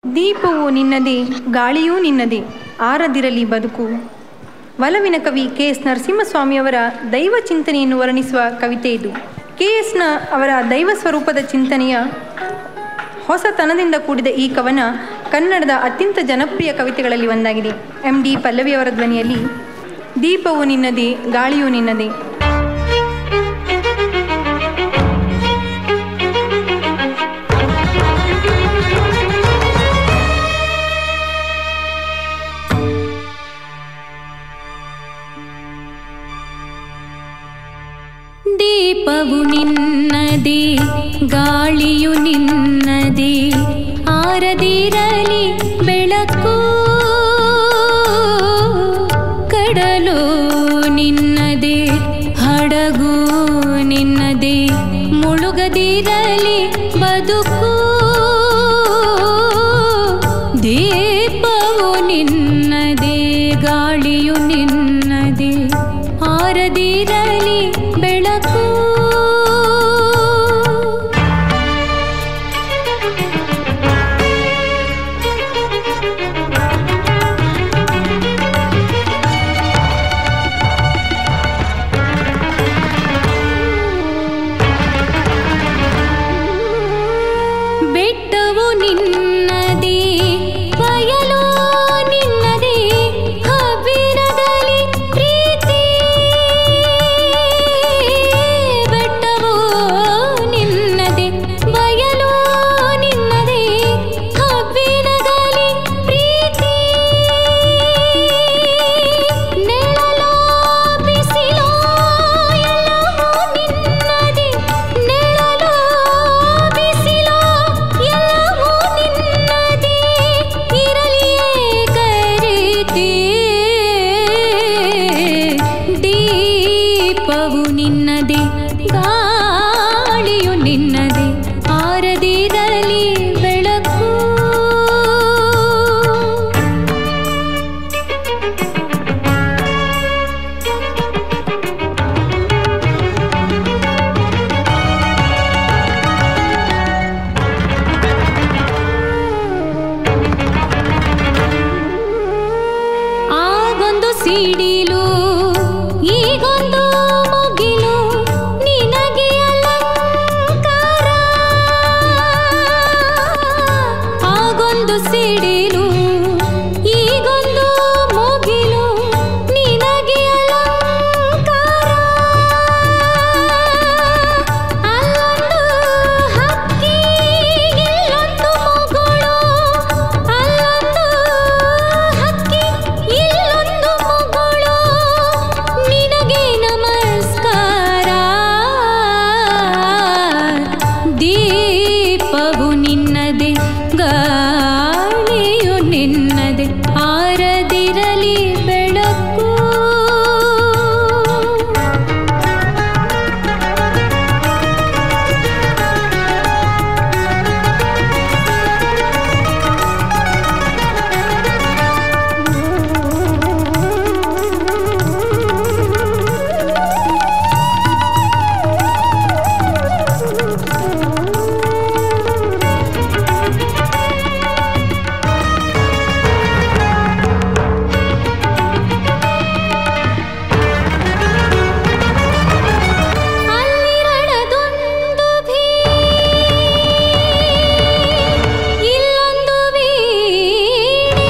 ದೀಪವು ನಿನ್ನದೇ ಗಾಳಿಯೂ ನಿನ್ನದೇ ಆರದಿರಲಿ ಬದುಕು ಒಲವಿನ ಕವಿ ಕೆ ಎಸ್ ನರಸಿಂಹಸ್ವಾಮಿಯವರ ದೈವ ಚಿಂತನೆಯನ್ನು ವರ್ಣಿಸುವ ಕವಿತೆ ಇದು ಕೆ ಎಸ್ನ ಅವರ ದೈವ ಸ್ವರೂಪದ ಚಿಂತನೆಯ ಹೊಸತನದಿಂದ ಕೂಡಿದ ಈ ಕವನ ಕನ್ನಡದ ಅತ್ಯಂತ ಜನಪ್ರಿಯ ಕವಿತೆಗಳಲ್ಲಿ ಒಂದಾಗಿದೆ ಎಂ ಡಿ ಪಲ್ಲವಿಯವರ ಧ್ವನಿಯಲ್ಲಿ ದೀಪವು ನಿನ್ನದೇ ಗಾಳಿಯೂ ನಿನ್ನದೇ ದೀಪವು ನಿನ್ನದೇ ಗಾಳಿಯು ನಿನ್ನದೇ ಆರದಿರಲಿ ಬೆಳಕು ಕಡಲು ನಿನ್ನದೇ ಹಡಗು ನಿನ್ನದೇ ಮುಳುಗದಿರಲಿ ಬದುಕು ದೀಪವು ನಿನ್ನದೇ ಗಾಳಿಯು ನಿನ್ನದೇ ಆರದಿರಲಿ ಬೆಳಕು ಬೆಟ್ಟವು ನಿನ್ನದೇ ಬಯಲು ನಿನ್ನದೇ ಹಬ್ಬಿರದಲ್ಲಿ ಪ್ರೀತಿ ಬೆಟ್ಟವು ನಿನ್ನದೇ ಬಯಲು ನಿನ್ನದೇ ಹಬ್ಬಿರದಲ್ಲಿ ಪ್ರೀತಿ ನೆಳಲೋ ಬಿಸಿಲೋ ಎಲ್ಲವೂ ನಿನ್ನದೇ ನೆಳಲೋ ಬಿಸಿಲೋ ಎಲ್ಲವೂ ನಿನ್ನದೇ ಇರಲಿಯೇ ಕರೀತಿ ದೀಪವು ನಿನ್ನದೇ ಗಾಳಿಯು ನಿನ್ನದೇ ಆರದಿರಲಿ ಬೆಳಕು ಆಗೊಂದು ಸಿಡಿಲು ಈಗೊಂದು ಮುಗಿಲು ನಿನಗೆ ಅಲಂಕಾರ ಆಗೊಂದು ಸಿಡಿಲು ಈಗೊಂದು ಮುಗಿಲು ನಿನಗೆ ಅಲಂಕಾರ ಅಲ್ಲೊಂದು ಹಕ್ಕಿ ಇಲ್ಲೊಂದು ಮಗಳು ಅಲ್ಲೊಂದು ಹಕ್ಕಿ ಇಲ್ಲೊಂದು ಮಗಳು ನಿನಗೆ ನಮಸ್ಕಾರ ದೀಪವು ನಿನ್ನದೇ ಗಾಳಿಯು ನಿನ್ನದೇ ಆರದಿರಲಿ ಬೆಳಕು ಅಲ್ಲಿರಡದೊಂದು ಭೀ ಇಲ್ಲೊಂದು ವೀಣೆ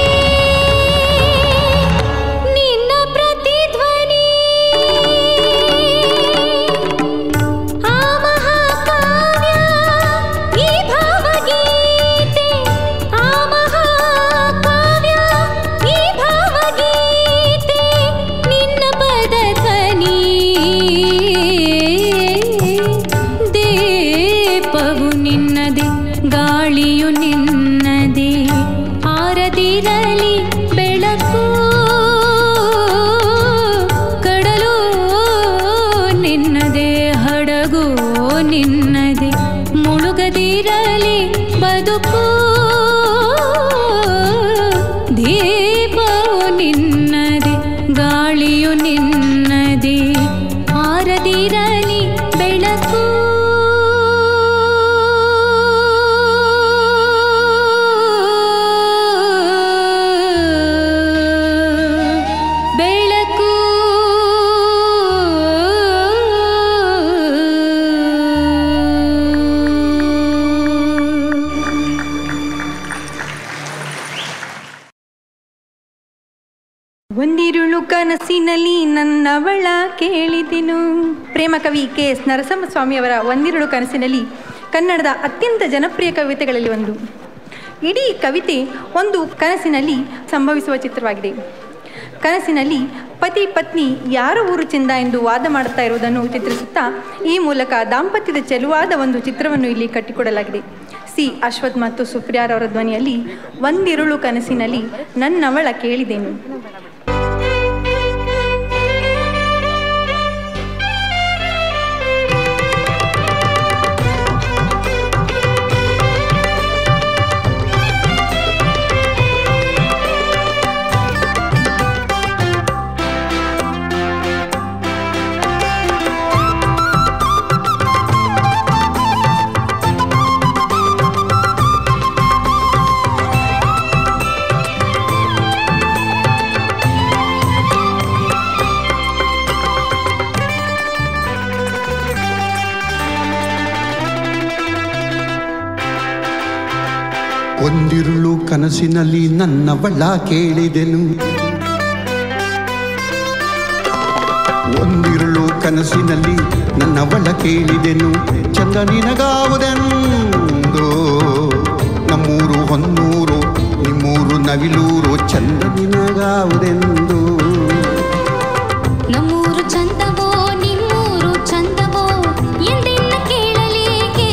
ನಿನ್ನ ಪ್ರತಿಧ್ವನಿ ಆ ಮಹಾಕಾವ್ಯ ಈ ಭಾವಗೀತೆ ಆ ಮಹಾಕಾವ್ಯ ಈ ಭಾವಗೀತೆ ನಿನ್ನ ಪದಧ್ವನಿ ದೀಪವು ನಿನ್ನದೇ ಗಾಳಿಯು ನಿನ್ನದೇ ಆರದಿರಲಿ ಬೆಳಕು ಕಡಲು ನಿನ್ನದೇ ಹಡಗು ನಿನ್ನದೇ ಮುಳುಗದಿರಲಿ ಬದುಕು ದೀಪವು ನಿನ್ನದೇ ಗಾಳಿಯು ನಿನ್ನದೇ ಆರದಿರಲಿ ಬೆಳಕು ಕನಸಿನಲ್ಲಿ ನನ್ನವಳ ಕೇಳಿದೆನು ಪ್ರೇಮ ಕವಿ ಕೆ ಎಸ್ ನರಸಿಂಹಸ್ವಾಮಿಯವರ ಒಂದಿರಳು ಕನಸಿನಲ್ಲಿ ಕನ್ನಡದ ಅತ್ಯಂತ ಜನಪ್ರಿಯ ಕವಿತೆಗಳಲ್ಲಿ ಒಂದು ಇಡೀ ಕವಿತೆ ಒಂದು ಕನಸಿನಲ್ಲಿ ಸಂಭವಿಸುವ ಚಿತ್ರವಾಗಿದೆ ಕನಸಿನಲ್ಲಿ ಪತಿ ಪತ್ನಿ ಯಾರ ಊರು ಚೆಂದ ಎಂದು ವಾದ ಮಾಡುತ್ತಾ ಇರುವುದನ್ನು ಚಿತ್ರಿಸುತ್ತಾ ಈ ಮೂಲಕ ದಾಂಪತ್ಯದ ಚೆಲುವಾದ ಒಂದು ಚಿತ್ರವನ್ನು ಇಲ್ಲಿ ಕಟ್ಟಿಕೊಡಲಾಗಿದೆ ಸಿ ಅಶ್ವಥ್ ಮತ್ತು ಸುಪ್ರಿಯಾರವರ ಧ್ವನಿಯಲ್ಲಿ ಒಂದಿರುಳು ಕನಸಿನಲ್ಲಿ ನನ್ನವಳ ಕೇಳಿದೆನು ಒಂದಿರುಳು ಕನಸಿನಲ್ಲಿ ನನ್ನವಳ ಕೇಳಿದೆನು ಒಂದಿರುಳು ಕನಸಿನಲ್ಲಿ ನನ್ನವಳ ಕೇಳಿದೆನು ಚಂದ ನಿನಗಾವುದೆಂದು ನಮ್ಮೂರು ಹೊನ್ನೂರು ನಿಮ್ಮೂರು ನವಿಲೂರು ಚಂದ ನಿನಗಾವುದೆಂದು ನಮ್ಮೂರು ಚಂದವೋ ನಿಮ್ಮೂರು ಚಂದವೋ ಎಂದೆನ್ನ ಕೇಳಲೇಕೆ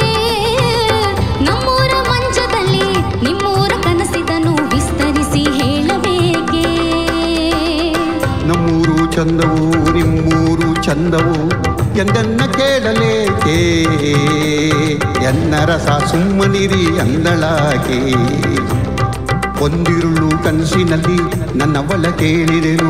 ನಮ್ಮೂರ ಮಂಚದಲ್ಲಿ ನಿಮ್ಮೂರ ಕನಸಿದನು ವಿಸ್ತರಿಸಿ ಹೇಳಬೇಕೆ ನಮ್ಮೂರು ಚಂದವು ನಿಮ್ಮೂರು ಚಂದವು ಎಂದನ್ನ ಕೇಳಲೇಕೆ ಎನ್ನ ರಸ ಸುಮ್ಮನಿರಿ ಅಂದಳಾಗೆ ಒಂದಿರುಳು ಕನಸಿನಲ್ಲಿ ನನ್ನವಳ ಕೇಳಿದೆನು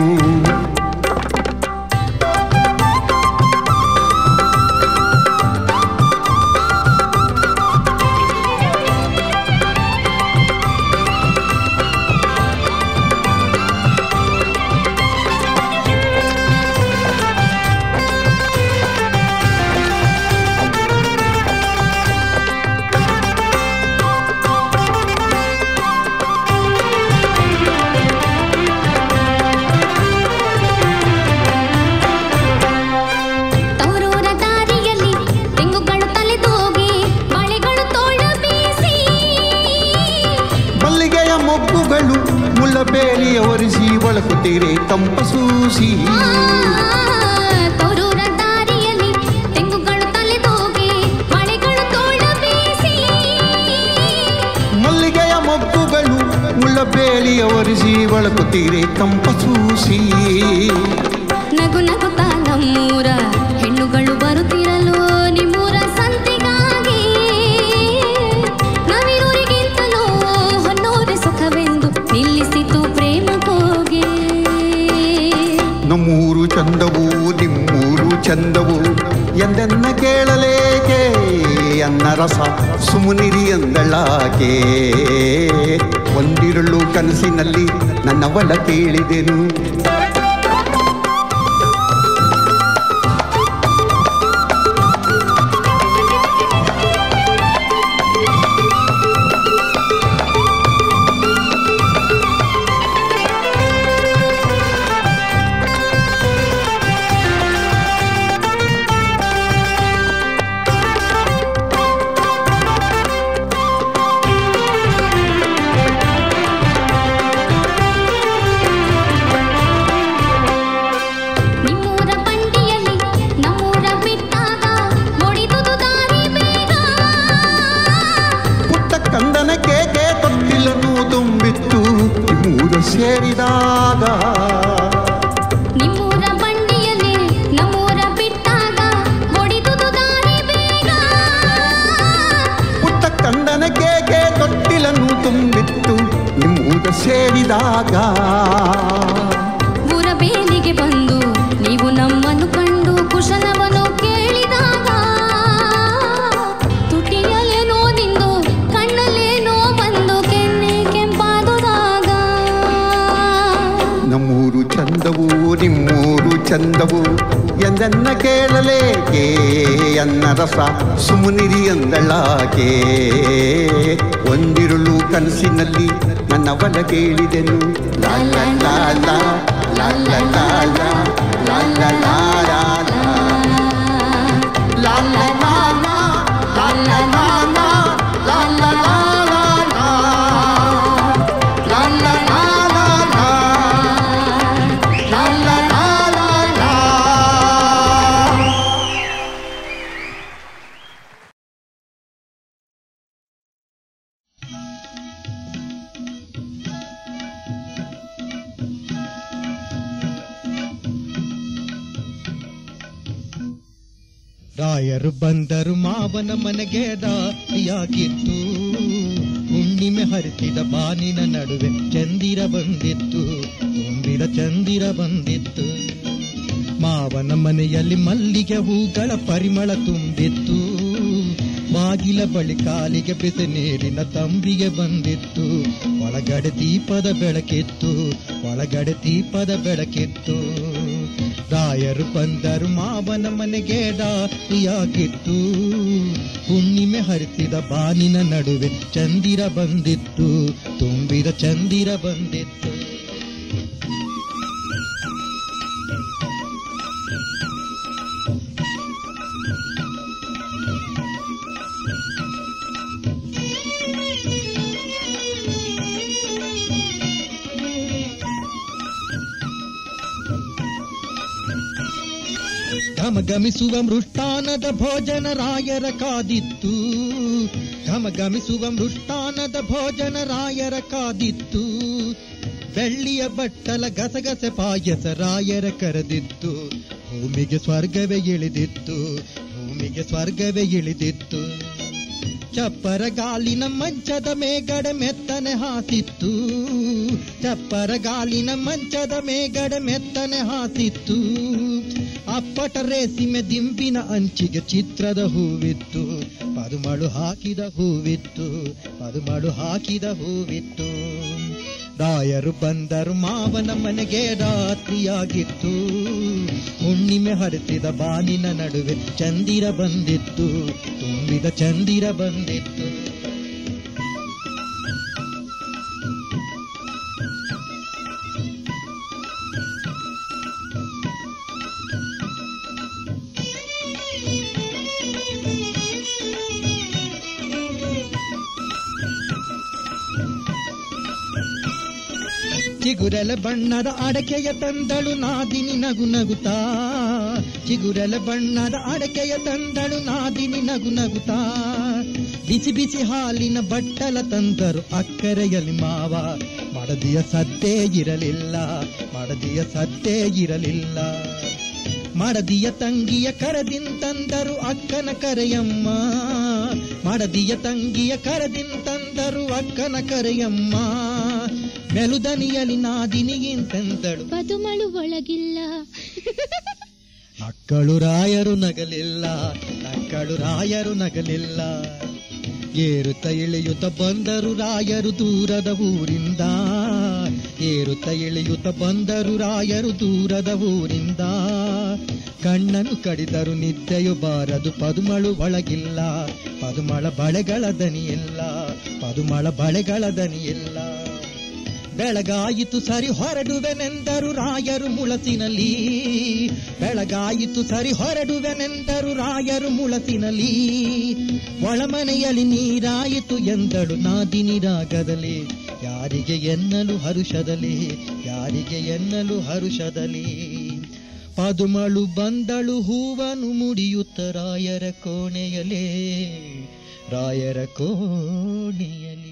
ತವರೂರ ದಾರಿಯಲ್ಲಿ ತೆಂಗುಗಳು ತಲೆದೂಗಿ ಮಳೆಗಳು ತೋಳ ಬೀಸಿ ಮಲ್ಲಿಗೆಯ ಮೊಗ್ಗುಗಳು ಮುಳ್ಳಬೇಲಿಯ ಒರೆಸಿ ಬಳಕುತ್ತೀರೆ ತಂಪ ಸೂಸಿ ಆ, ತವರೂರ ದಾರಿಯಲ್ಲಿ ತೆಂಗುಗಳು ತಲೆದೂಗಿ ಮಳೆಗಳು ತೋಳ ಬೀಸಿ ಮಲ್ಲಿಗೆಯ ಮೊಗ್ಗುಗಳು ಮುಳ್ಳಬೇಲಿಯ ಒರೆಸಿ ಬಳಕುತ್ತೀರೆ ತಂಪ ಸೂಸಿ ನಗು ನಗುತ್ತಾ ನಮ್ಮೂರ ಹೆಣ್ಣುಗಳು ಬರುತ್ತಿರಲು ನಿಮ್ಮೂರ ಸಂತೆಗಾಗಿ ನವಿರೂರಿಗಿಂತಲೂ ಹೊನ್ನೂರ ಸುಖವೆಂದು ನಿಲ್ಲಿಸಿತು ಪ್ರೇಮ ಹೋಗಿ ನಮ್ಮೂರು ಚಂದವು ನಿಮ್ಮೂರು ಚಂದವು ಎಂದೆನ್ನ ಕೇಳಲೇಕೆ ಅನ್ನ ರಸ ಸುಮುನಿರಿ ಎಂದಳಾಕೆ ಒಂದಿರುಳು ಕನಸಿನಲ್ಲಿ ನನ್ನವಳ ಕೇಳಿದೆನು ನಿಮ್ಮೂರ ಬಂಡಿಯಲ್ಲಿ ನಮ್ಮೂರ ಬಿಟ್ಟಾಗ ಮುಡಿದುದು ದಾರಿ ಬೇಗ ಪುಟ್ಟ ಕಂದನ ಕೇಕೆ ತೊಟ್ಟಿಲನ್ನು ತುಂಬಿತ್ತು ಮೂರ ಸೇರಿದಾಗ ನಿಮ್ಮೂರ ಬಂಡಿಯಲ್ಲಿ ನಮ್ಮೂರ ಬಿಟ್ಟಾಗ ಮುಡಿದುದು ದಾರಿ ಬೇಗ ಪುಟ್ಟ ಕಂದನ ಕೇಕೆ ತೊಟ್ಟಿಲನ್ನು ತುಂಬಿತ್ತು ನಿಮ್ಮೂರ ಸೇರಿದಾಗ ಊರ ಬೇಲಿಗೆ ಬಂದು ನೀವು ನಮ್ಮನ್ನು ಕಂಡು ಕುಶಲವನ್ನು ಕೇಳಿದಾಗ ತುಟಿಯಲ್ಲೇನೋ ನಿಂದು ಕಣ್ಣಲ್ಲೇನೋ ಬಂದು ಕೆನ್ನೆ ಕೆಂಪಾದುದಾಗ ನಮ್ಮೂರು ಚಂದವು ನಿಮ್ಮೂರು ಚಂದವು ಎಂದನ್ನ ಕೇಳಲೇಕೆ ಅನ್ನ ರಸ ಸುಮುನಿರಿ ಎಂದಳಾಕೆ ಒಂದಿರುಳು ಕನಸಿನಲ್ಲಿ ನನ್ನವನ ಕೇಳಿದೆನು ಲಾ ಲಾ ಲಾ ಲಾ ಲಾ ಲಾ ಲಾ ಲಾ ಲಾ ಲಾ ಲಾ ಲಾ ಲಾ. ಲಾ ಲಾ ಲಾ ಲಾ, ಲಾ ಲಾ ಲಾ ಲಾ, ಲಾ ಲಾ ಲಾ ಲಾ ಲಾ. ಲಾ ಲಾ ಲಾ ಲಾ ಲಾ, ಲಾ ಲಾ ಲಾ ಲಾ ಲಾ. ರಾಯರು ಬಂದರು ಮಾವನ ಮನೆಗೆ ದಾರಿಯಾಗಿತ್ತು ಹುಣ್ಣಿಮೆ ಹರಿಸಿದ ಬಾನಿನ ನಡುವೆ ಚಂದಿರ ಬಂದಿತ್ತು ತುಂಬಿದ ಚಂದಿರ ಬಂದಿತ್ತು ಮಾವನ ಮನೆಯಲ್ಲಿ ಮಲ್ಲಿಗೆ ಹೂಗಳ ಪರಿಮಳ ತುಂಬಿತ್ತು ಬಾಗಿಲ ಬಳಿ ಕಾಲಿಗೆ ಬೆಸೆ ನೀರಿನ ತಂಬಿಗೆ ಬಂದಿತ್ತು ಒಳಗಡೆ ದೀಪದ ಬೆಳಕಿತ್ತು ಒಳಗಡೆ ದೀಪದ ಬೆಳಕಿತ್ತು ರಾಯರು ಬಂದರು ಮಾವನ ಮನೆಗೆ ದಾರಿಯಾಗಿತ್ತು ಹುಣ್ಣಿಮೆ ಹರಿಸಿದ ಬಾನಿನ ನಡುವೆ ಚಂದಿರ ಬಂದಿತ್ತು ತುಂಬಿದ ಚಂದಿರ ಬಂದಿತ್ತು ಘಮಘಮಿಸುವ ಮೃಷ್ಟಾನದ ಭೋಜನ ರಾಯರ ಕಾದಿತ್ತು ಘಮಘಮಿಸುವ ಮೃಷ್ಟಾನದ ಭೋಜನ ರಾಯರ ಕಾದಿತ್ತು ಬೆಳ್ಳಿಯ ಬಟ್ಟಲ ಗಸಗಸೆ ಪಾಯಸ ರಾಯರ ಕರೆದಿತ್ತು ಭೂಮಿಗೆ ಸ್ವರ್ಗವೇ ಇಳಿದಿತ್ತು ಭೂಮಿಗೆ ಸ್ವರ್ಗವೇ ಇಳಿದಿತ್ತು ಚಪ್ಪರ ಗಾಲಿನ ಮಂಚದ ಮೇಗಡೆ ಮೆತ್ತನೆ ಹಾಸಿತ್ತು ಚಪ್ಪರ ಗಾಲಿನ ಮಂಚದ ಮೇಗಡೆ ಮೆತ್ತನೆ ಹಾಸಿತ್ತು ಅಪ್ಪಟ ರೇಸಿಮೆ ದಿಂಬಿನ ಅಂಚಿಗೆ ಚಿತ್ರದ ಹೂವಿತ್ತು ಪದುಮಳು ಹಾಕಿದ ಹೂವಿತ್ತು ಪದುಮಳು ಹಾಕಿದ ಹೂವಿತ್ತು ರಾಯರು ಬಂದರು ಮಾವನ ಮನೆಗೆ ರಾತ್ರಿಯಾಗಿತ್ತು ಹುಣ್ಣಿಮೆ ಹರಿಸಿದ ಬಾನಿನ ನಡುವೆ ಚಂದಿರ ಬಂದಿತ್ತು ತುಂಬಿದ ಚಂದಿರ ಬಂದಿತ್ತು ಚಿಗುರೆಲ ಬಣ್ಣದ ಅಡಕೆಯ ತಂದಳು ನಾದಿನಿ ನಗು ನಗುತ್ತಾ ಚಿಗುರೆಲ ಬಣ್ಣದ ಅಡಕೆಯ ತಂದಳು ನಾದಿನಿ ನಗು ನಗುತ್ತಾ ಬಿಸಿ ಬಿಸಿ ಹಾಲಿನ ಬಟ್ಟಲ ತಂದರು ಅಕ್ಕರೆಯಲ್ಲಿ ಮಾವ ಮಡದಿಯ ಸದ್ದೇ ಇರಲಿಲ್ಲ ಮಡದಿಯ ಸದ್ದೇ ಇರಲಿಲ್ಲ ಮಡದಿಯ ತಂಗಿಯ ಕರದಿಂತಂದರು ಅಕ್ಕನ ಕರೆಯಮ್ಮ ಮಡದಿಯ ತಂಗಿಯ ಕರದಿಂತಂದರು ಅಕ್ಕನ ಕರೆಯಮ್ಮ ಮೆಲುದನಿಯಲಿ ನಾದಿನಿಗಿಂತೆಂದಳು ಪದುಮಳು ಒಳಗಿಲ್ಲ ಅಕ್ಕಳು ರಾಯರು ನಗಲಿಲ್ಲ ಅಕ್ಕಳು ರಾಯರು ನಗಲಿಲ್ಲ ಏರುತ್ತ ಇಳಿಯುತ್ತ ಬಂದರು ರಾಯರು ದೂರದ ಊರಿಂದ ಏರುತ್ತ ಇಳಿಯುತ್ತ ಬಂದರು ರಾಯರು ದೂರದ ಊರಿಂದ ಕಣ್ಣನ್ನು ಕಡಿದರು ನಿದ್ದೆಯು ಬಾರದು ಪದುಮಳು ಒಳಗಿಲ್ಲ ಪದುಮಳ ಬಳೆಗಳ ದನಿಯಿಲ್ಲ ಪದುಮಳ ಬಳೆಗಳ ದನಿಯಿಲ್ಲ ಬೆಳಗಾಯಿತು ಸರಿ ಹೊರಡುವೆನೆಂದರು ರಾಯರು ಮುಳಸಿನಲ್ಲಿ ಬೆಳಗಾಯಿತು ಸರಿ ಹೊರಡುವೆನೆಂದರು ರಾಯರು ಮುಳಸಿನಲ್ಲಿ ಒಳಮನೆಯಲ್ಲಿ ನೀರಾಯಿತು ಎಂದಳು ನಾದಿನಿ ರಾಗದಲ್ಲಿ ಯಾರಿಗೆ ಎನ್ನಲು ಹರುಷದಲ್ಲಿ ಯಾರಿಗೆ ಎನ್ನಲು ಹರುಷದಲ್ಲಿ ಪದುಮಳು ಬಂದಳು ಹೂವನು ಮುಡಿಯುತ್ತ ರಾಯರ ಕೋಣೆಯಲೇ ರಾಯರ ಕೋಣೆಯಲಿ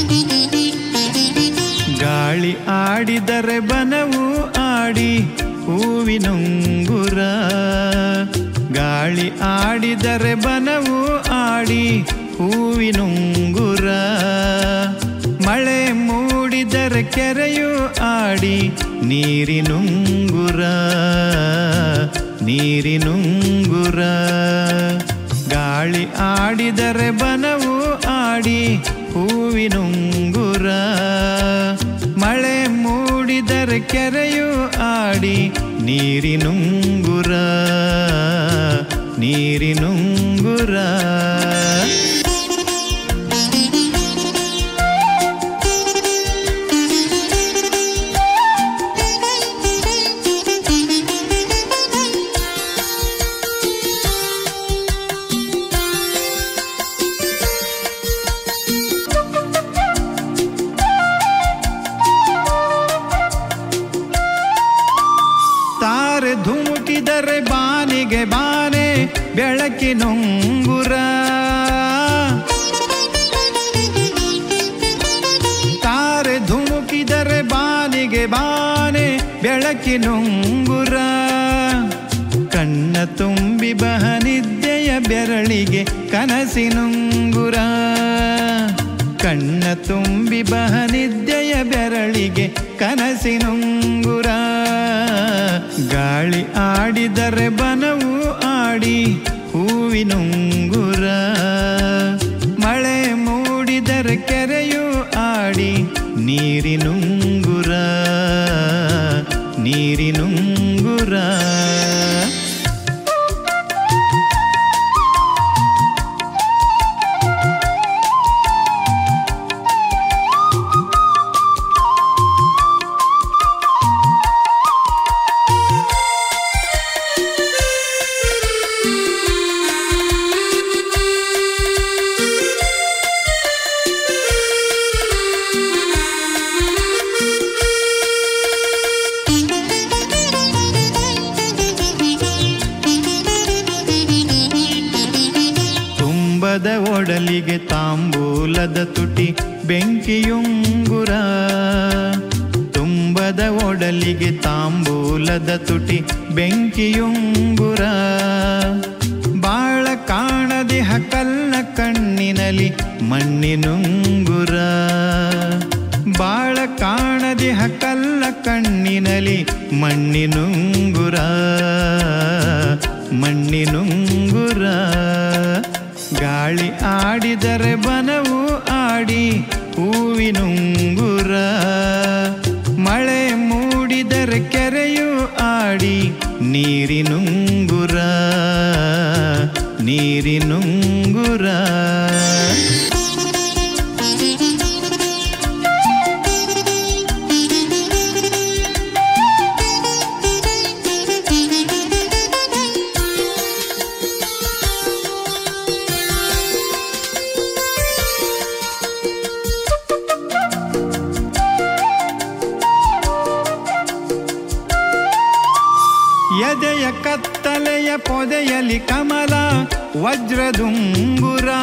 ಗಾಳಿ ಆಡಿದರೆ ಬನವು ಆಡಿ ಹೂವಿನುಂಗುರ ಗಾಳಿ ಆಡಿದರೆ ಬನವು ಆಡಿ ಹೂವಿನುಂಗುರ ಮಳೆ ಮೂಡಿದರೆ ಕೆರೆಯು ಆಡಿ ನೀರಿನುಂಗುರ ನೀರಿನುಂಗುರ ಗಾಳಿ ಆಡಿದರೆ ಬನವು ಆಡಿ ಹೂವಿನುಂಗುರ ಮಳೆ ಮೂಡಿದರೆ ಕೆರೆಯು ಆಡಿ ನೀರಿನುಂಗುರ ನೀರಿನುಂಗುರ ತಾರೆ ಧುಮುಕಿದರೆ ಬಾನಿಗೆ ಬಾನೆ ಬೆಳಕಿನುಂಗುರ ತಾರೆ ಧುಮುಕಿದರೆ ಬಾನಿಗೆ ಬಾನೆ ಬೆಳಕಿನುಂಗುರ ಕಣ್ಣ ತುಂಬಿ ಬಹನಿದ್ದೆಯ ಬೆರಳಿಗೆ ಕನಸಿನುಂಗುರ ಕಣ್ಣ ತುಂಬಿ ಬಹನಿದ್ದೆಯ ಬೆರಳಿಗೆ ಕನಸಿನುಂಗುರ ಗಾಳಿ ಆಡಿದರೆ ಬನವು ಆಡಿ ಹೂವಿನುಂಗುರ ಮಳೆ ಮೂಡಿದರೆ ಕೆರೆಯು ಆಡಿ ನೀರಿನುಂಗುರ ನೀರಿನುಂಗುರ ತುಂಬದ ಒಡಲಿಗೆ ತಾಂಬೂಲದ ತುಟಿ ಬೆಂಕಿಯುಂಗುರ ತುಂಬದ ಒಡಲಿಗೆ ತಾಂಬೂಲದ ತುಟಿ ಬೆಂಕಿಯುಂಗುರ ಬಾಳ ಕಾಣದೆ ಹಕಲ್ನ ಕಣ್ಣಿನಲಿ ಮಣ್ಣಿನುಂಗುರ ಬಾಳ ಕಾಣದೆ ಹಕಲ್ಲ ಕಣ್ಣಿನಲಿ ಮಣ್ಣಿನುಂಗುರ ಮಣ್ಣಿನುಂಗುರ ಗಾಳಿ ಆಡಿದರೆ ಬನವು ಆಡಿ ಹೂವಿನುಂಗುರ ಮಳೆ ಮೂಡಿದರೆ ಕೆರೆಯು ಆಡಿ ನೀರಿನುಂಗುರ ನೀರಿನುಂಗುರ ಎದೆಯ ಕತ್ತಲೆಯ ಪೊದೆಯಲಿ ಕಮಲ ವಜ್ರದುಂಗುರ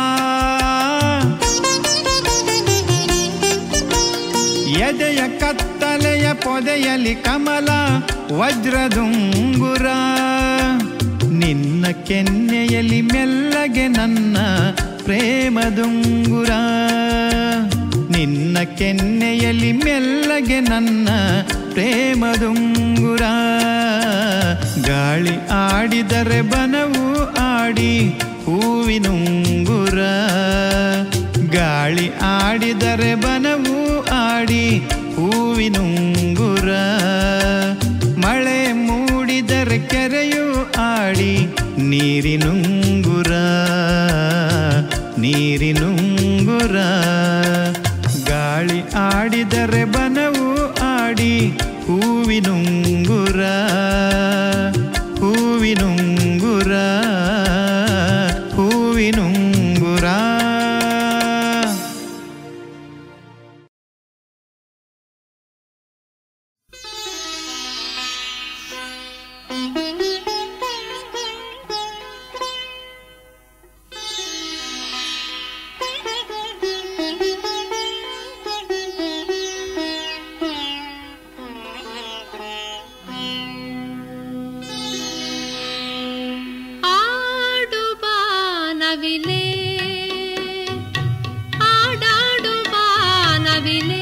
ಎದೆಯ ಕತ್ತಲೆಯ ಪೊದೆಯಲಿ ಕಮಲ ವಜ್ರದುಂಗುರ ನಿನ್ನ ಕೆನ್ನೆಯಲ್ಲಿ ಮೆಲ್ಲಗೆ ನನ್ನ ಪ್ರೇಮದುಂಗುರ ನಿನ್ನ ಕೆನ್ನೆಯಲ್ಲಿ ಮೆಲ್ಲಗೆ ನನ್ನ ಪ್ರೇಮದುಂಗುರ ಗಾಳಿ ಆಡಿದರೆ ಬನವು ಆಡಿ ಹೂವಿನುಂಗುರ ಗಾಳಿ ಆಡಿದರೆ ಬನವು ಆಡಿ ಹೂವಿನುಂಗುರ ಮಳೆ ಮೂಡಿದರೆ ಕೆರೆಯು ಆಡಿ ನೀರಿನುಂಗುರ ನೀರಿನುಂಗುರ ಗಾಳಿ ಆಡಿದರೆ ಬನವು ಆಡಿ ಹೂವಿನುಂಗುರ ಹೂವಿನುಂಗುರ ಹೂವಿನುಂಗುರ ನವಿಲೆ ಆಡಾಡು ಬಾನವಿಲೆ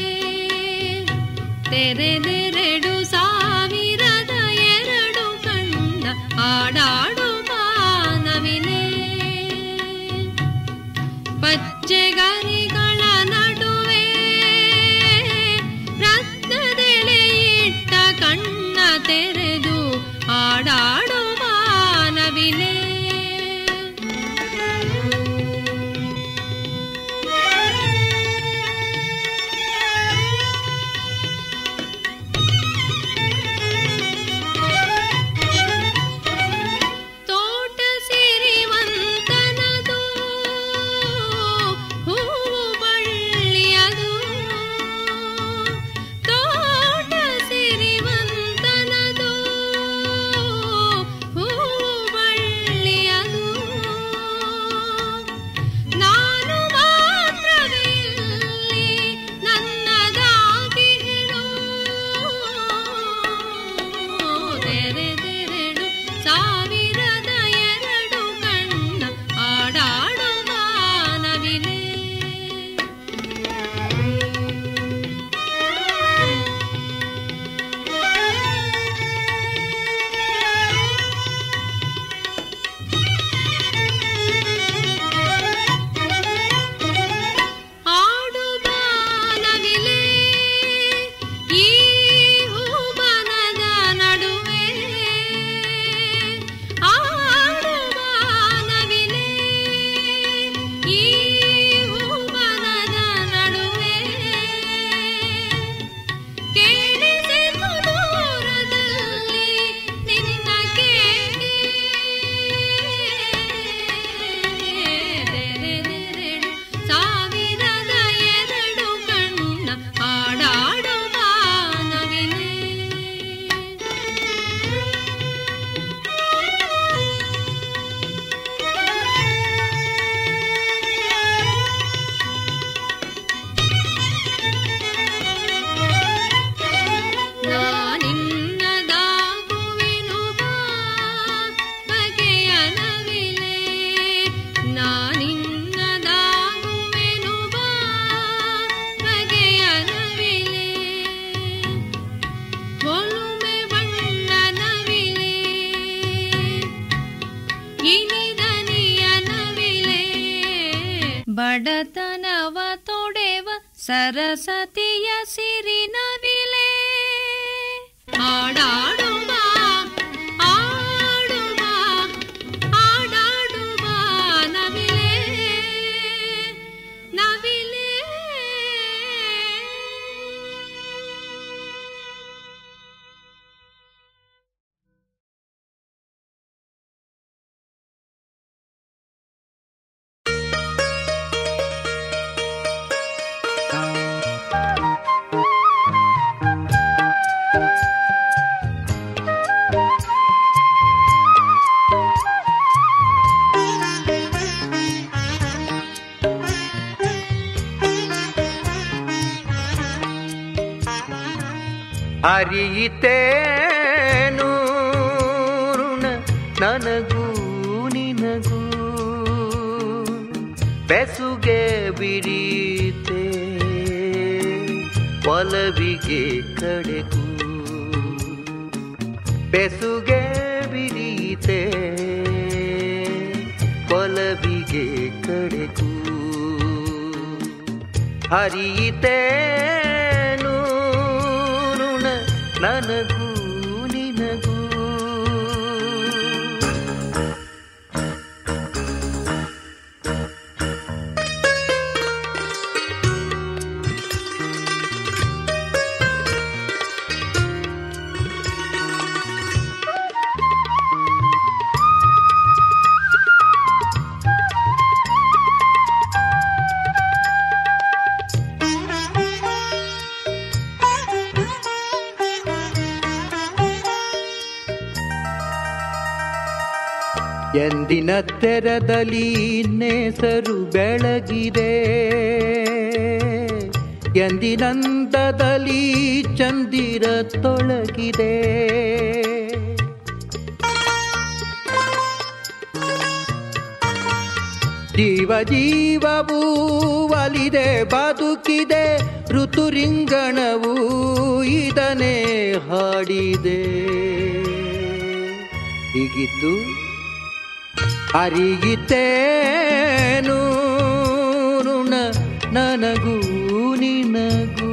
ತೆರೆದೆರಡು ಸಾವಿರದ ಎರಡು ಕಣ್ಣ ಆಡಾಡು ಬಾನವಿಲೆ ಪಚ್ಚೆಗರಿಗಳ ನಡುವೆ ರತ್ನದೆಳೆ ಇಟ್ಟ ಕಣ್ಣ ತೆರೆದು ಆಡಾಡು ಮಾನವಿಲೆ ತೋಟ ಸಿರಿವಂತನದು ಹೂವು ಬಳ್ಳಿಯದು ತೋಟ ಸಿರಿವಂತನದು ಹೂವು ಬಳ್ಳಿಯದು ನಾನು ಮಾತ್ರವಿಲ್ಲಿ ನನ್ನದಾಗಿ ಹೇಳು ತೆರೆದೆರಡು ಸಾವಿರದ ಎರಡು ಕಣ್ಣ ಆಡಾಡು ಮಾನವಿಲೆ ಆಡು ಬಾನವಿಲೆ ಈ ಹೂಬನದ ನಡುವೆ ಆಡು ಬಾನವಿಲೆ ಈ ಹೂಬನದ ನಡುವೆ ಕೇಳಿಸಿತು ದೂರದಲ್ಲಿ ನಿನ್ನ ಕೇಳಿ ತೆರೆದೆರಡು ಸಾವಿರದ ಎರಡು ಕಣ್ಣ ಆಡಾಡು ಮಾನವಿಲೆ ನಾನಿನ್ನದಾಗುವೆನು ಬಾ ಬಗೆಯ ನವಿಲೆ ನಾನಿನ್ನದಾಗುವೆನು ಬಾ ಬಗೆಯ ನವಿಲೆ ಒಲುಮೆ ಬಣ್ಣ ನವಿಲೆ ಇನಿದನಿಯ ನವಿಲೆ ಬಡತನವ ತೊಡೆವ ಸರಸತಿಯ ಸಿರಿ ನವಿಲೆ ಆಡಾಡುವ ಆಡುವ ಆಡಾಡುವ ನವಿಲೆ ನವಿಲೆ ಅರಿಯಿತೇನು ಋಣ ನನಗೂ ನಿನಗೂ ಬೆಸುಗೆ ಬಿಡೀತೆ ಒಲವಿಗೆ ಕಡೆಗೂ ಬೆಸುಗೆ ಬಿಡೀತೆ ಒಲವಿಗೆ ಕಡೆಗೂ ಹರಿಯಿತೇನು ಋಣ ನನಗೂ ನಿನಗೂ ಎಂದಿನ ತೆರದಲ್ಲಿ ನೇಸರು ಬೆಳಗಿದೆ ಎಂದಿನಂದದಲ್ಲಿ ಚಂದಿರ ತೊಳಗಿದೆ ಜೀವ ಜೀವವೂ ಒಲಿದೆ ಬದುಕಿದೆ ಋತುರಿಂಗಣವು ಇದನೇ ಹಾಡಿದೆ ಹೀಗಿತ್ತು ಅರಿಗಿತೇನು ಋಣ ನನಗೂ ನಿನಗೂ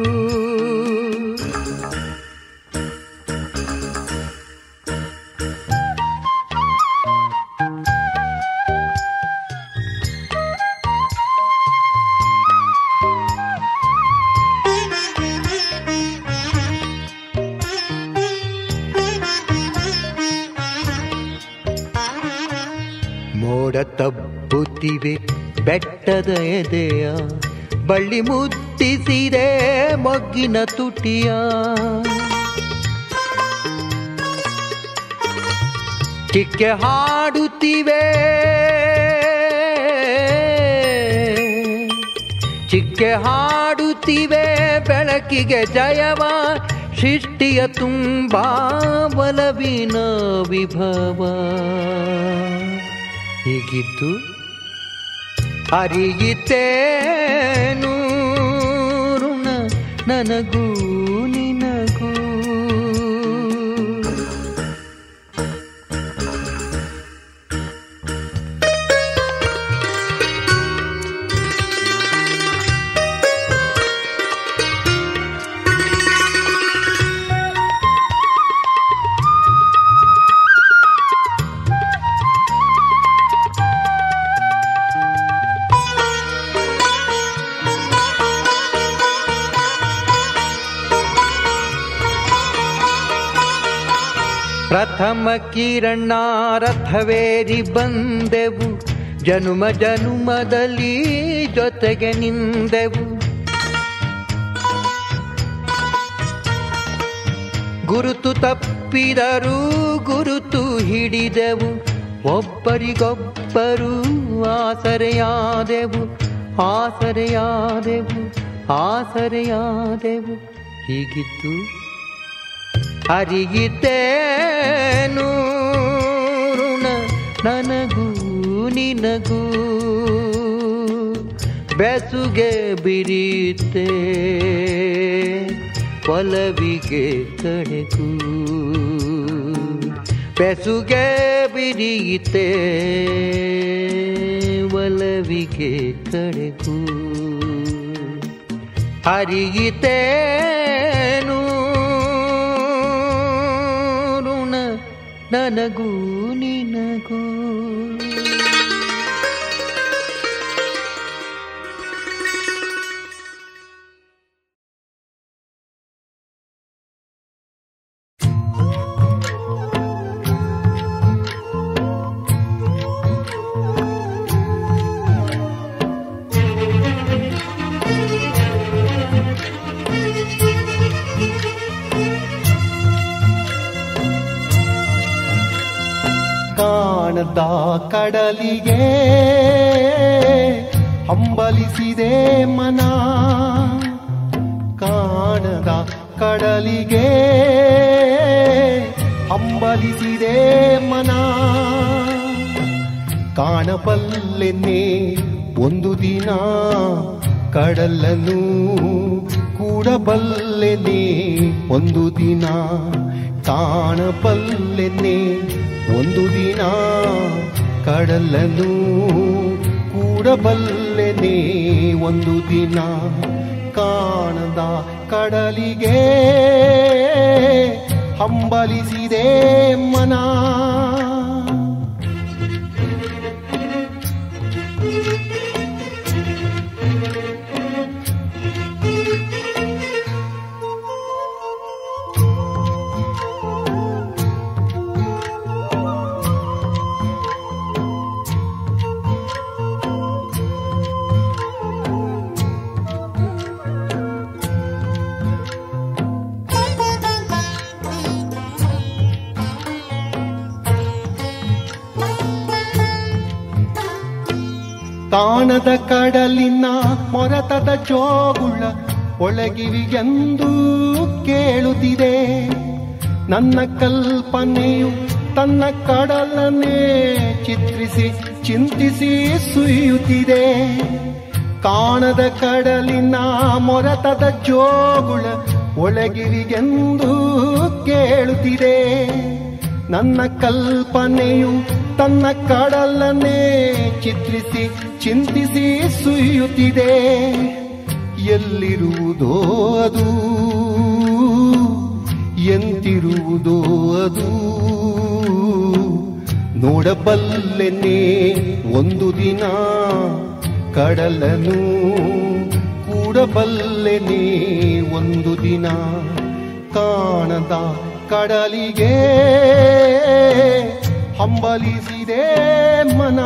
ಮೋಡ ತಬ್ಬುತ್ತಿವೆ ಬೆಟ್ಟದ ಎದೆಯ ಬಳ್ಳಿ ಮುತ್ತಿಸಿದೆ ಮೊಗ್ಗಿನ ತುಟಿಯ ಚಿಕ್ಕೆ ಹಾಡುತ್ತಿವೆ ಚಿಕ್ಕೆ ಹಾಡುತ್ತಿವೆ ಬೆಳಕಿಗೆ ಜಯವ ಸೃಷ್ಟಿಯ ತುಂಬಾ ಬಲವಿನ ವಿಭವ ಹೀಗಿದ್ದು ಅರಿಯಿತೇನು ಋಣ ನನಗೂ ನಿನಗೂ ಪ್ರಥಮ ಕಿರಣ ರಥವೇರಿ ಬಂದೆವು ಜನುಮ ಜನುಮದಲ್ಲಿ ಜೊತೆಗೆ ನಿಂದೆವು ಗುರುತು ತಪ್ಪಿದರೂ ಗುರುತು ಹಿಡಿದೆವು ಒಬ್ಬರಿಗೊಬ್ಬರು ಆಸರೆಯಾದೆವು ಆಸರೆಯಾದೆವು ಆಸರೆಯಾದೆವು ಹೀಗಿತ್ತು ಅರಿಯಿತೇನು ಋಣ ನನಗೂ ನಿನಗೂ ಬೆಸುಗೆ ಬಿರಿತೆ ಒಲವಿಗೆ ಕಡೆಗೂ ಬೆಸುಗೆ ಬಿರಿಯಿತೆ ಒಲವಿಗೆ ಕಡೆಗೂ ಹರಿಯಿತೇನು ಋಣ ನನಗೂ ನಿನಗೂ ಕಾಣದ ಕಡಲಿಗೆ ಹಂಬಲಿಸಿದೆ ಮನ ಕಾಣದ ಕಡಲಿಗೆ ಹಂಬಲಿಸಿದೆ ಮನ ಕಾಣಬಲ್ಲೆನ್ನೆ ಒಂದು ದಿನ ಕಡಲನ್ನು ಕೂಡಬಲ್ಲೆನೆ ಒಂದು ದಿನ ಕಾಣಬಲ್ಲೆನೆ ಒಂದು ದಿನ ಕಡಲನ್ನು ಕೂಡಬಲ್ಲೆನೆ ಒಂದು ದಿನ ಕಾಣದ ಕಡಲಿಗೆ ಹಂಬಲಿಸಿದೆ ಮನ ಕಾಣದ ಕಡಲಿನ ಮೊರತದ ಜೋಗುಳ ಒಳಗಿವಿಗೆಂದು ಕೇಳುತ್ತಿದೆ ನನ್ನ ಕಲ್ಪನೆಯು ತನ್ನ ಕಡಲನ್ನೇ ಚಿತ್ರಿಸಿ ಚಿಂತಿಸಿ ಸುಯ್ಯುತ್ತಿದೆ ಕಾಣದ ಕಡಲಿನ ಮೊರತದ ಜೋಗುಳ ಒಳಗಿರಿಗೆಂದು ಕೇಳುತ್ತಿದೆ ನನ್ನ ಕಲ್ಪನೆಯು ತನ್ನ ಕಡಲನ್ನೇ ಚಿತ್ರಿಸಿ ಚಿಂತಿಸಿ ಸುಯ್ಯುತ್ತಿದೆ ಎಲ್ಲಿರುವುದೋ ಅದು ಎಂತಿರುವುದೋ ಅದು ನೋಡಬಲ್ಲೆನೆ ಒಂದು ದಿನ ಕಡಲನು ಕೂಡಬಲ್ಲೆನೆ ಒಂದು ದಿನ ಕಾಣದ ಕಡಲಿಗೆ ಹಂಬಲಿಸಿದೆ ಮನ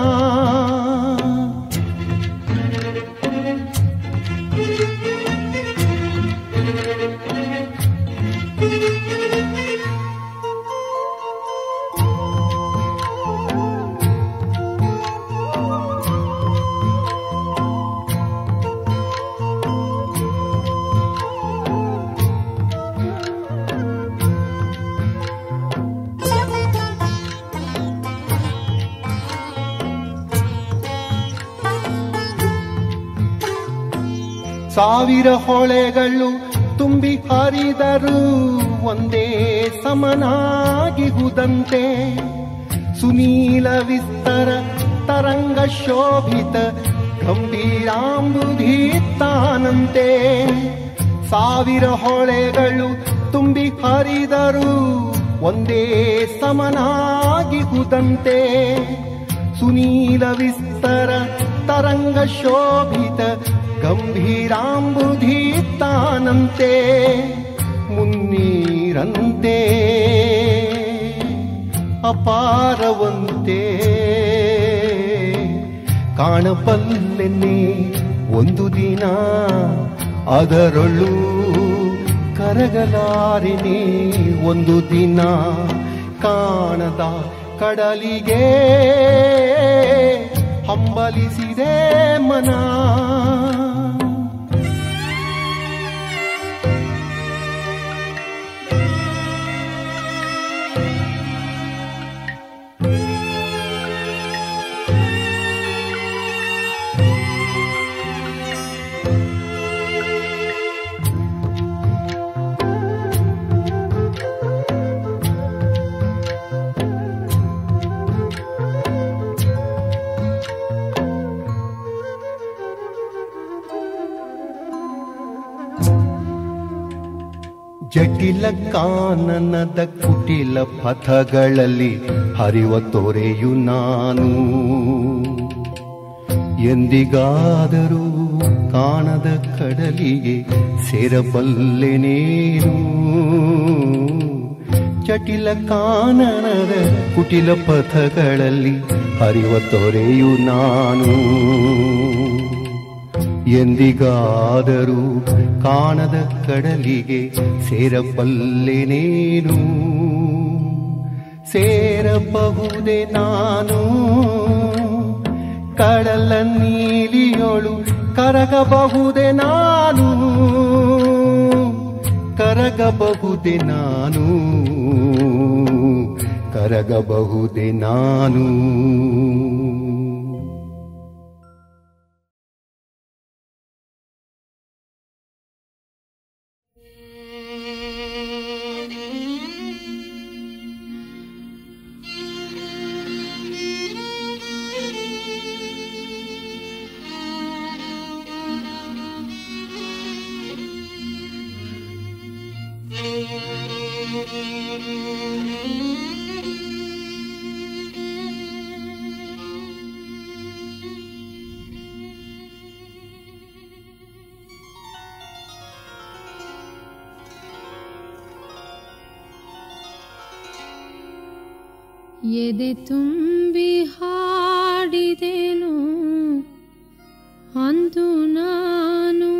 ಸಾವಿರ ಹೊಳೆಗಳು ತುಂಬಿ ಹರಿದರು ಒಂದೇ ಸಮನಾಗಿಹುದಂತೆ ಸುನೀಲ ವಿಸ್ತರ ತರಂಗ ಶೋಭಿತ ಗಂಭೀರಾಂಬುಧಿ ತಾನಂತೆ ಸಾವಿರ ಹೊಳೆಗಳು ತುಂಬಿ ಹರಿದರು ಒಂದೇ ಸಮನಾಗಿಹುದಂತೆ ಸುನೀಲ ವಿಸ್ತರ ತರಂಗ ಶೋಭಿತ ಗಂಭೀರಾಂಬುಧಿ ತಾನಂತೆ ಮುನ್ನೀರಂತೆ ಅಪಾರವಂತೆ ಕಾಣಬಲ್ಲೆನೆ ಒಂದು ದಿನ ಅದರೊಳು ಕರಗಲಾರಿನಿ ಒಂದು ದಿನ ಕಾಣದ ಕಡಲಿಗೆ ಹಂಬಲಿಸಿದೆ ಮನ ಜಟಿಲ ಕಾನನದ ಕುಟಿಲ ಪಥಗಳಲ್ಲಿ ಹರಿವ ತೊರೆಯು ನಾನು ಎಂದಿಗಾದರೂ ಕಾಣದ ಕಡಲಿಗೆ ಸೇರಬಲ್ಲೆನೇನು ಜಟಿಲ ಕಾನನದ ಕುಟಿಲ ಪಥಗಳಲ್ಲಿ ಹರಿವ ತೊರೆಯು ನಾನು ಎಂದಿಗಾದರೂ ಕಾಣದ ಕಡಲಿಗೆ ಸೇರಬಲ್ಲೆನೇನು ಸೇರಬಹುದೇ ನಾನು ಕಡಲ ನೀಲಿಯೊಳು ಕರಗಬಹುದೇ ನಾನು ಕರಗಬಹುದೇ ನಾನು ಕರಗಬಹುದೇ ನಾನು ಎದೆ ತುಂಬಿ ಹಾಡಿದೆನು ಅಂದು ನಾನು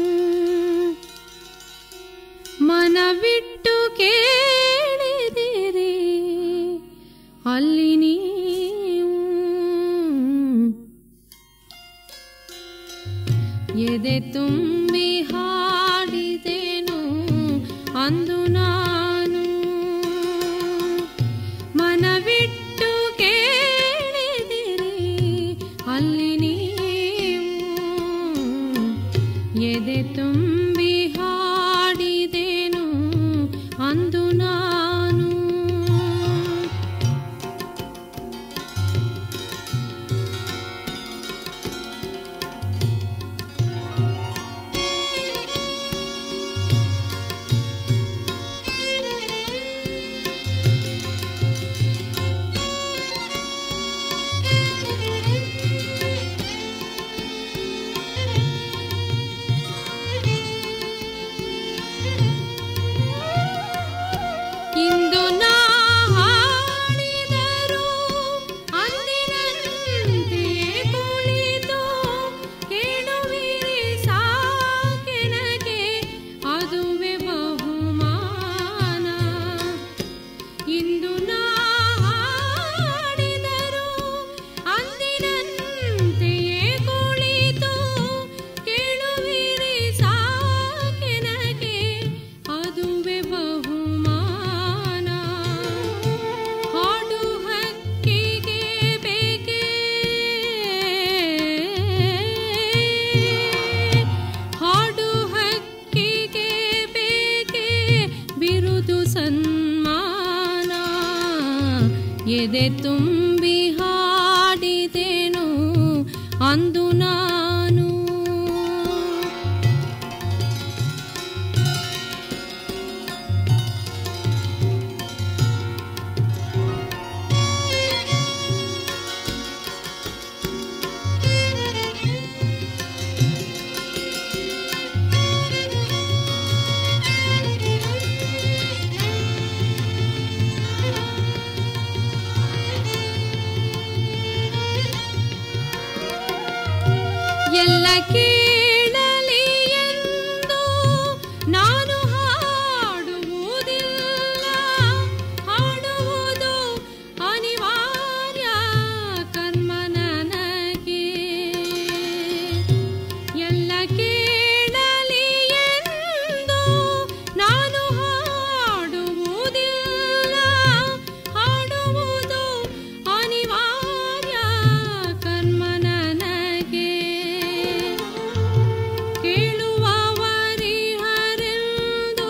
ಮನವಿಟ್ಟು ಕೇಳಿದಿರಿ ಅಲ್ಲಿ ನೀವು ಎದೆ ತುಂಬಿ ಹಾಡಿದೆನು ಅಂದು ನಾನು ಮನವಿ ಎದೆ ತುಂಬಿ ಹಾಡಿದೆನು ಅಂದು ನಾನು ಎಲ್ಲ ಕೇಳಲಿ ಎಂದು ನಾನು ಹಾಡುವುದಿಲ್ಲ ಹಾಡುವುದು ಅನಿವಾರ್ಯ ಕರ್ಮ ನನಗೆ ಎಲ್ಲ ಕೇಳಲಿ ಎಂದು ನಾನು ಹಾಡುವುದಿಲ್ಲ ಹಾಡುವುದು ಅನಿವಾರ್ಯ ಕರ್ಮ ನನಗೆ ಕೇಳುವವರಿಹರೆಂದು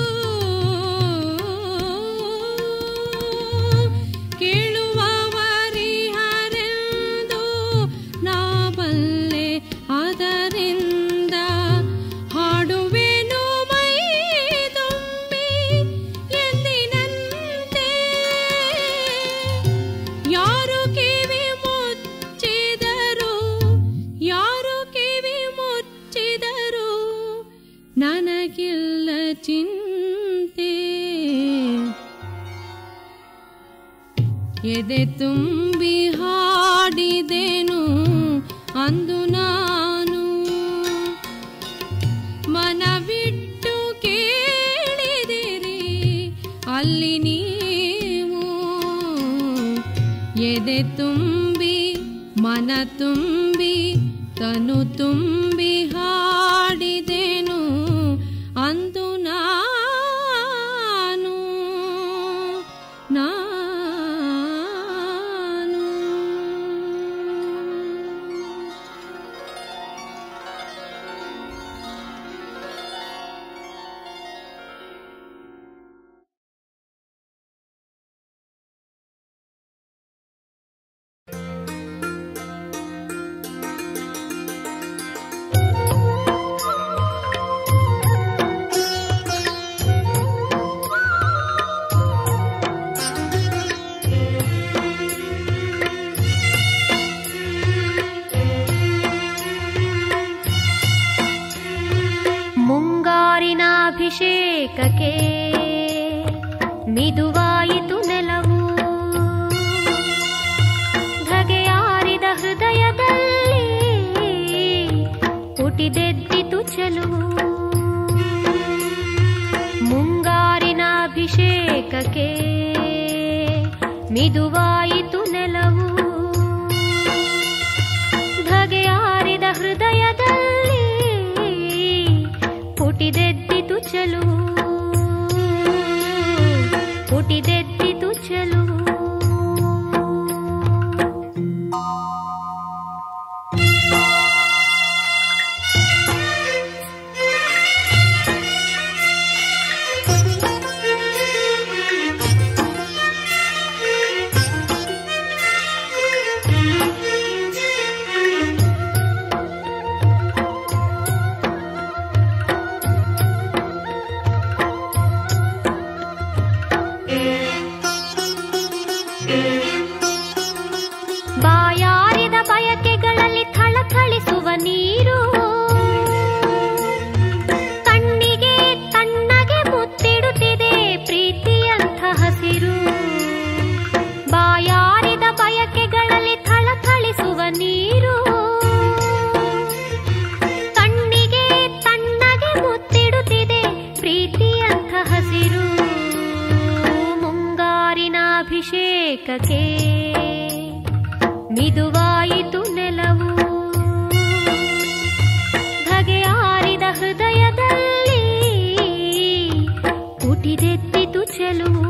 ಕೇಳುವವರಿಹರೆಂದು ನಾ ಬಲ್ಲೆ ಅದರಿಂದ ಹಾಡುವೆನು ಮೈ ತುಂಬಿ ಎಂದಿನಂತೆ ಯಾರು ಕಿವಿ ಮುಚ್ಚಿದರು ಯಾರು ಕಿವಿ ಮುಚ್ಚಿದರು ನನಗಿಲ್ಲ ಚಿಂತೆ ಎದೆ ತುಂಬಿ ಹಾಡಿದೆನು ಅಂದು ನಾನು ಮನವಿಟ್ಟು ಕೇಳಿದಿರಿ ಅಲ್ಲಿ ನೀವು ಎದೆ ತುಂಬಿ ಮನ ತುಂಬಿ ತನು ತುಂಬಿ ಹಾಡಿದೆನು ಅಂದು ನಾನು ನಾನು ಮುಂಗಾರಿನಾಭಿಷೇಕಕ್ಕೆ ಮಿದುವಾಯಿತು ನೆಲವು ಧಗೆಯಾರಿದ ಹೃದಯದಲ್ಲಿ ಪುಟಿದೆದ್ದಿತು ಚೆಲುವು ಮುಂಗಾರಿನಾಭಿಷೇಕಕ್ಕೆ ಮಿದುವಾಯಿತು ನೆಲವು ಧಗೆಯಾರಿದ ಹೃದಯದಲ್ಲಿ ಪುಟಿದೆದ್ದಿತು ಚೆಲುವು ಪುಟಿದೆದ್ದಿತು ಚೆಲುವು ಬಾಯಾರಿದ ಬಯಕೆಗಳಲ್ಲಿ ಥಳಥಳಿಸುವ ನೀರು ಕಣ್ಣಿಗೆ ತಣ್ಣಗೆ ಮುತ್ತಿಡುತ್ತಿದೆ ಪ್ರೀತಿಯಂಥ ಹಸಿರು ಬಾಯಾರಿದ ಬಯಕೆಗಳಲ್ಲಿ ಥಳಥಳಿಸುವ ನೀರು ಕಣ್ಣಿಗೆ ತಣ್ಣಗೆ ಮುತ್ತಿಡುತ್ತಿದೆ ಪ್ರೀತಿಯಂಥ ಹಸಿರು ಮುಂಗಾರಿನಾಭಿಷೇಕಕ್ಕೆ ಮಿದುವಾಯಿತು ನೆಲವು ಧಗೆಯಾರಿದ ಹೃದಯದಲ್ಲಿ ಪುಟಿದೆದ್ದಿತು ಚೆಲುವು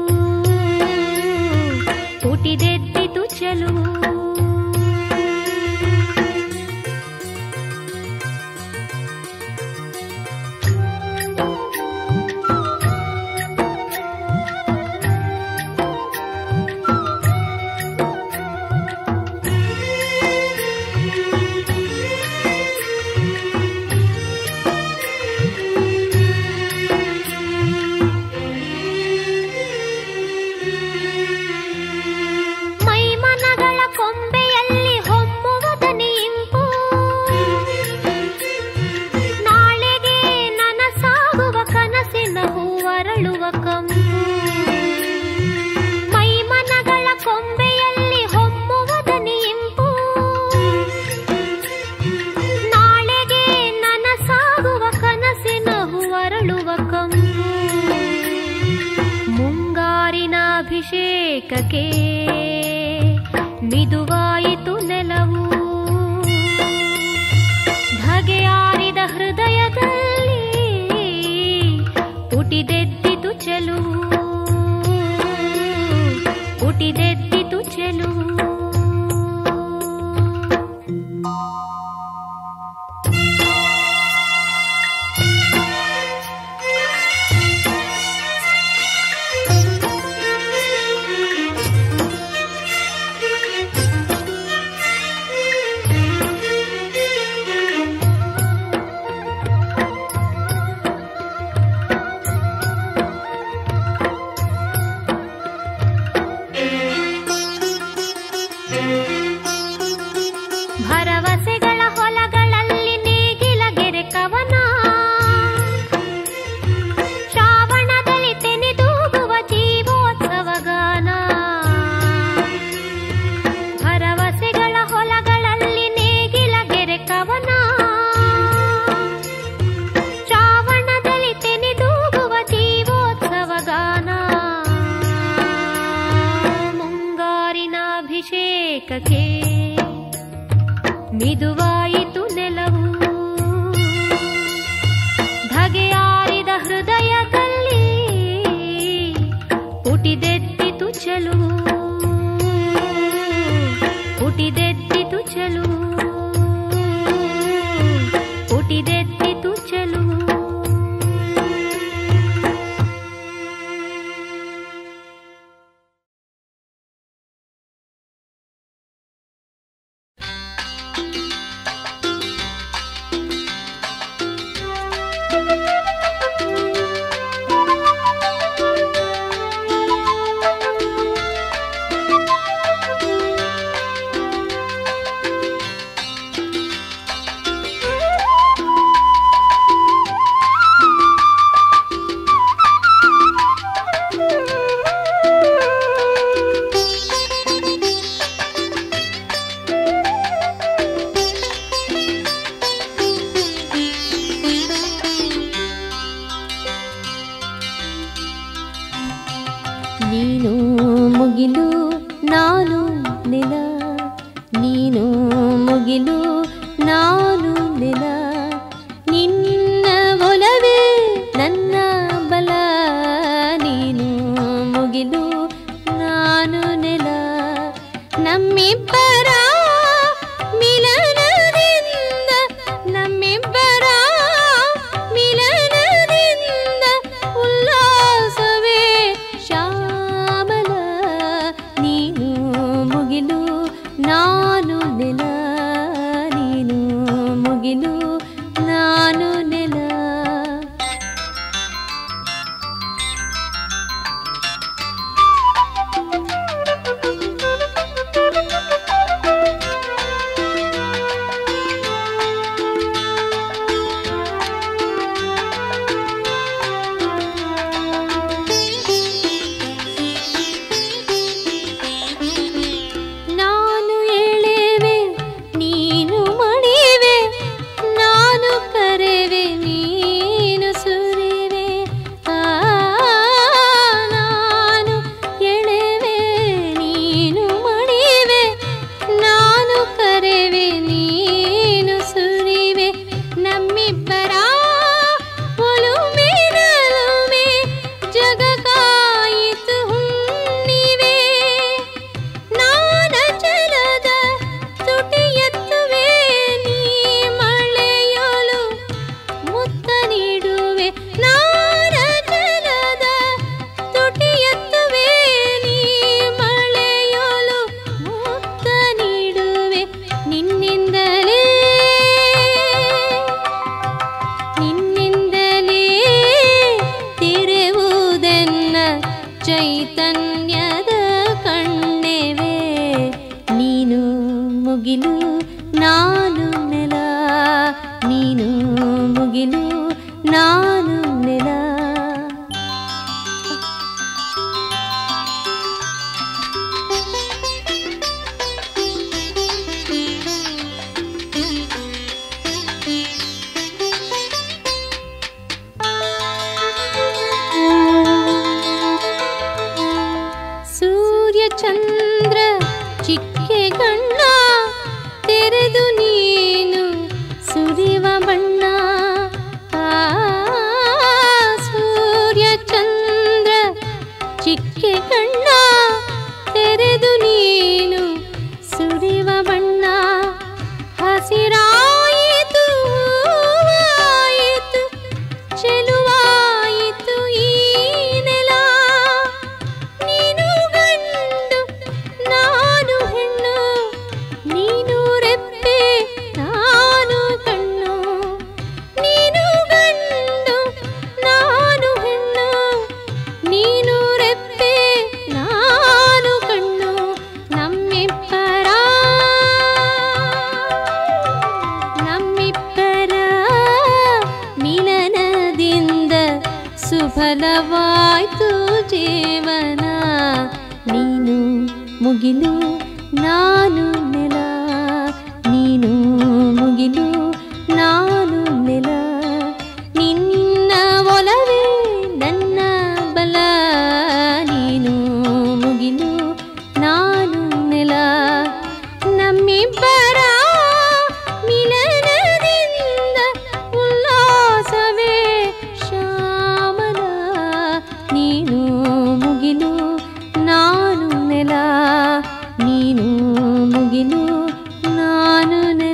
ಪುಟಿದೆದ್ದಿತು ಚೆಲುವು ಮಿದುವಾಯಿತು ನೆಲವು ಧಗೆಯಾರಿದ ಹೃದಯದಲ್ಲಿ ಪುಟಿದೆದ್ದಿತು ಚೆಲುವು ಪುಟಿದೆದ್ದಿತು ಚೆಲುವು ಭರವಸೆಗಳ ಹೊಲಗಳಲ್ಲಿ ನೇಗಿಲ ಗೆರೆ ಕವನ ಶ್ರಾವಣದಲ್ಲಿ ತೆನೆದೂಗುವ ಜೀವೋತ್ಸವ ಗಾನ ಭರವಸೆಗಳ ಹೊಲಗಳಲ್ಲಿ ನೇಗಿಲ ಗೆರೆ ಕವನ ಶ್ರಾವಣದಲ್ಲಿ ತೆನೆದೂಗುವ ಜೀವೋತ್ಸವ ಗಾನ ಮುಂಗಾರಿನ ಅಭಿಷೇಕಕ್ಕೆ ಮಿದುವಾಯಿತು ನೆಲವು ಧಗೆಯಾರಿದ ಹೃದಯದಲ್ಲಿ ಪುಟಿದೆದ್ದಿತು ಚೆಲುವು ಪುಟಿದೆದ್ದಿತು ಚೆಲುವು ಪುಟಿದೆದ್ದಿತು ಚೆಲುವು ನೀನು ಮುಗಿಲು ನಾನು ನೆಲ ನೀನು ಮುಗಿಲು ನಾನು ನೆಲ ನಿನ್ನ ಒಲವೇ ನನ್ನ ಬಲ ನೀನು ಮುಗಿಲು ನಾನು ನೆಲ ನಮ್ಮಿಬ್ಬರ ಮಿಲನದಿಂದ ನಮ್ಮಿಬ್ಬರ ಮಿಲನದಿಂದ ಉಲ್ಲಾಸವೇ ಶ್ಯಾಮಲ ನೀನು ಮುಗಿಲು ನಾನು ನೆಲ ನೀನು ಮುಗಿಲು ನಾನು ನೆಲ ನಾನು ಎಳೆವೆ ನೀನು ಮಣಿವೆ ನಾನು ಕರೆವೆ ನೀನು ಸುರಿವೆ ಆ, ನಾನು ಎಳೆವೆ ನೀನು ಮಣಿವೆ ನಾನು ಕರೆವೆ ನೀನು ಸುರಿವೆ ನಮ್ಮಿಬ್ಬರ ಒಲುಮೆನಲುಮೆ ಜಗ ಕಾಯಿತು ಹುಣ್ಣಿವೆ ನಾನ ಜಲದ ತುಟಿಯತ್ತುವೆ ನೀ ಮಳೆಯಲು ಮುತ್ತ ನೀಡುವೆ ನಾನ ಜಲದ ತುಟಿಯತ್ತುವೆ ನೀ ಮಳೆಯಲು ಮುತ್ತ ನೀಡುವೆ ನಿನ್ನಿಂದಲೇ ನಿನ್ನಿಂದಲೇ ತಿರುವುದೆನ್ನ ಚೈತನ್ಯದ ಕಣ್ಣೆವೆ ನೀನು ಮುಗಿಲು ನಾನು ನೆಲ ನೀನು ಮುಗಿಲು ನಾನು ನೆಲ ಸೂರ್ಯ ಚಂದ್ರ ಚಿಕ್ಕ ಚಿಕ್ಕೆ ಗಣ್ಣ ತೆರೆದು ನೀನು ಸುರಿವ ಬಣ್ಣ ಆ ಸೂರ್ಯ ಚಂದ್ರ ಚಿಕ್ಕೆ ಕಣ್ಣ ತೆರೆದು ನೀನು ಸುರಿವ ಬಣ್ಣ ಹಸಿರಾಯಿತು ಹೂವಾಯಿತು ಚೆಲುವಾಯಿತು ಈ ನೆಲ ನೀನು ಗಂಡು ನಾನು ಹೆಣ್ಣು ನೀನು ರೆಪ್ಪೆ ನಾನು ಕಣ್ಣು ನೀನು ಗಂಡು ನಾನು ಹೆಣ್ಣು ನೀನು ರೆಪ್ಪೆ ನಾನು ಕಣ್ಣು ನಮ್ಮಿಬ್ಬರ ನಮ್ಮಿಬ್ಬರ ಮಿಲನದಿಂದ ಸುಫಲವಾಯ್ತು ಜೀವನ ನೀನು ಮುಗಿಲು ನಾನು ನೆಲ ನೀನು ಮುಗಿಲು ನಾನು ನೆಲ ನಿನ್ನ ಒಲವೇ ನನ್ನ ಬಲ ನೀನು ಮುಗಿಲು ನಾನು ನೆಲ ನಮ್ಮಿಬ್ಬರ ಮಿಲನದಿಂದ ಉಲ್ಲಾಸವೇ ಶ್ಯಾಮಲ ನೀನು ಮುಗಿಲು ನಾನು ನೆಲ ನೀನು ಮುಗಿಲು ನಾನು ನೆಲ